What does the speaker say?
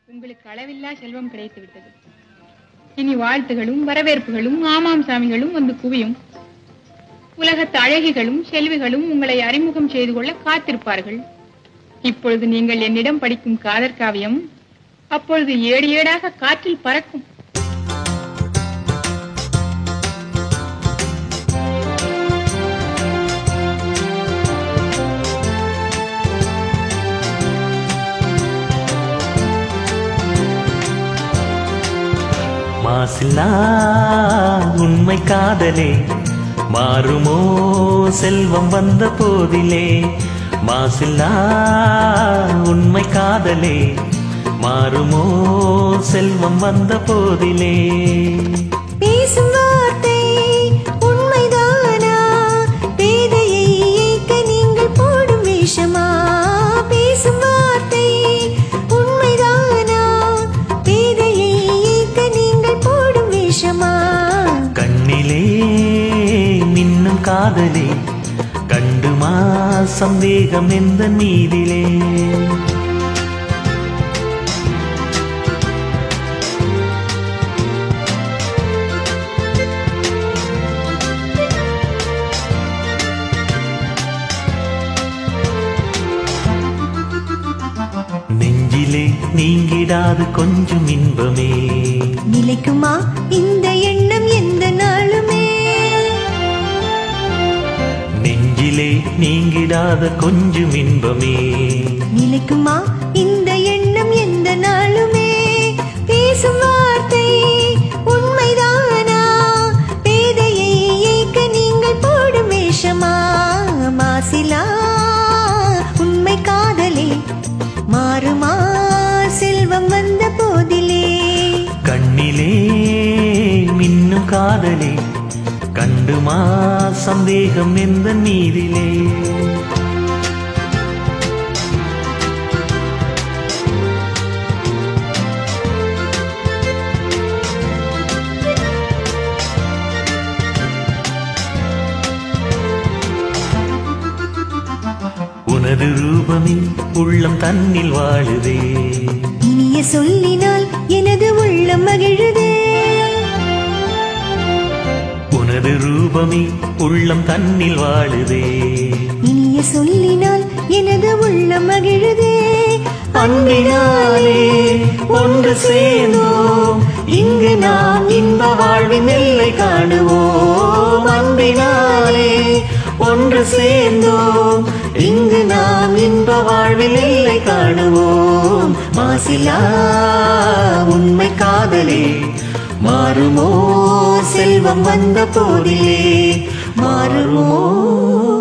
உங்களுக்கு அளவில்லா செல்வம் கிடைத்து விட்டது இனி வாழ்த்துகளும் வரவேற்புகளும் ஆமாம் சாமிகளும் வந்து குவியும் உலகத்து அழகிகளும் செல்விகளும் உங்களை அறிமுகம் செய்து கொள்ள காத்திருப்பார்கள் இப்பொழுது நீங்கள் என்னிடம் படிக்கும் காதற் காவியம் அப்பொழுது ஏடு ஏடாக காற்றில் பறக்கும் மாசில்லா உண்மை காதலே மாறுமோ செல்வம் வந்த போதிலே மாசில்லா உண்மை காதலே மாறுமோ செல்வம் வந்த போதிலே பேசும் வார்த்தை உண்மைதானா பேதையை ஏய்க்க நீங்கள் போடும் வேஷமா பேசும் வார்த்தை உண்மைதானா பேதையை ஏய்க்க நீங்கள் போடும் வேஷமா கண்ணிலே மின்னும் காதலே கண்டுமா சந்தேகம் எந்த மீதிலே நெஞ்சிலே நீங்கிடாது கொஞ்சம் இன்பமே நிலைக்குமா இந்த எண்ணம் எந்த நாளுமே நெஞ்சிலே நீங்கிடாத கொஞ்சம் இன்பமே நிலைக்குமா இந்த எண்ணம் எந்த நாளுமே பேசும் வார்த்தை உண்மைதானா பேதையை ஏய்க்க நீங்கள் போடும் வேஷமா மாசிலா உண்மை காதலே மாறுமா செல்வம் வந்த போதிலே கண்ணிலே மின்னும் காதலே கண்டுமா சந்தேகம் எந்த நீதிலே உனது ரூபமே உள்ளம் தன்னில் வாழுதே இனிய சொல்லினால் எனது உள்ளம் மகிழுதே உனது ரூபமே உள்ளம் தன்னில் வாழுதே இனிய சொல்லினால் எனது உள்ளம் மகிழுதே அன்பினாலே ஒன்று சேர்ந்தோம் இங்கு நாம் இன்ப வாழ்வின் எல்லை காணுவோம் அன்பினாலே ஒன்று சேர்ந்தோம் இங்கு நாம் இன்ப வாழ்வில் எல்லை காணுவோம் மாசிலா உண்மை காதலே மாறுமோ செல்வம் வந்த போதிலே மாறுமோ